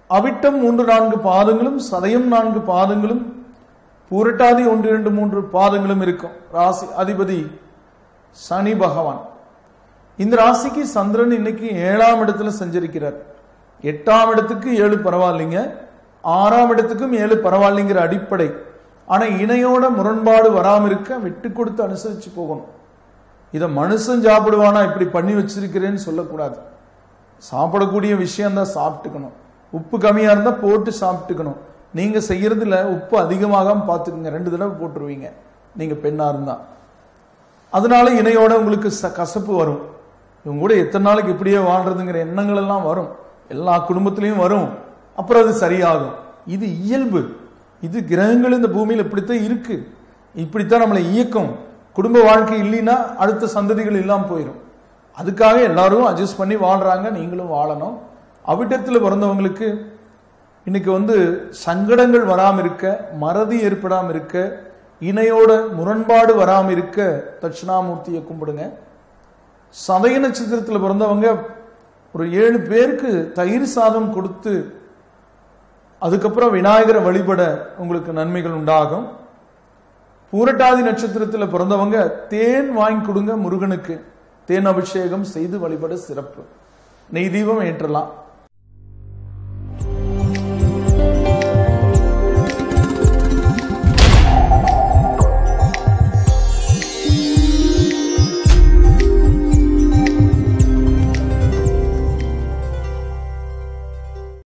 அவிட்டம் மூன்று நான்கு பாதங்களும் சதயம் நான்கு பாதங்களும் பூரட்டாதி ஒன்று இரண்டு மூன்று பாதங்களும் இருக்கும் ராசி அதிபதி சனி பகவான் இந்த ராசிக்கு சந்திரன் இன்னைக்கு ஏழாம் இடத்துல சஞ்சரிக்கிறார் எட்டாம் இடத்துக்கு ஏழு பரவாயில்லைங்க ஆறாம் இடத்துக்கும் ஏழு பரவாயில்லைங்கிற அடிப்படை ஆனா இணையோட முரண்பாடு வராம இருக்க விட்டு கொடுத்து அனுசரிச்சு போகணும் இதை மனுஷன் சாப்பிடுவானா இப்படி பண்ணி வச்சிருக்கிறேன்னு சொல்லக்கூடாது சாப்பிடக்கூடிய விஷயம் தான் சாப்பிட்டுக்கணும் உப்பு கம்மியா இருந்தா போட்டு சாப்பிட்டுக்கணும் நீங்க செய்யறதுல உப்பு அதிகமாகாம பார்த்துக்குங்க ரெண்டு தடவை போட்டுருவீங்க நீங்க பெண்ணா இருந்தா அதனால இணையோட உங்களுக்கு ச- கசப்பு வரும் இவங்க கூட எத்தனை நாளைக்கு இப்படியே வாழ்றதுங்கிற எண்ணங்கள் எல்லாம் வரும் எல்லா குடும்பத்திலையும் வரும் அப்புறம் அது சரியாகும் இது இயல்பு இது கிரகங்கள் இந்த பூமியில் இப்படித்தான் இருக்கு இப்படித்தான் நம்மளை இயக்கம் குடும்ப வாழ்க்கை இல்லைன்னா அடுத்த சந்ததிகள் இல்லாம போயிடும் அதுக்காக எல்லாரும் அட்ஜஸ்ட் பண்ணி வாழ்றாங்க நீங்களும் வாழணும் அவிட்டத்தில் பிறந்தவங்களுக்கு இன்னைக்கு வந்து சங்கடங்கள் வராம இருக்க மறதி ஏற்படாம இருக்க இணையோட முரண்பாடு வராம இருக்க தட்சிணாமூர்த்தியை கும்பிடுங்க சதய நட்சத்திரத்தில் பிறந்தவங்க ஒரு ஏழு பேருக்கு தயிர் சாதம் கொடுத்து அதுக்கப்புறம் விநாயகரை வழிபட உங்களுக்கு நன்மைகள் உண்டாகும் பூரட்டாதி நட்சத்திரத்தில் பிறந்தவங்க தேன் வாங்கி கொடுங்க முருகனுக்கு தேன் அபிஷேகம் செய்து வழிபட சிறப்பு நெய் தீபம் ஏற்றலாம்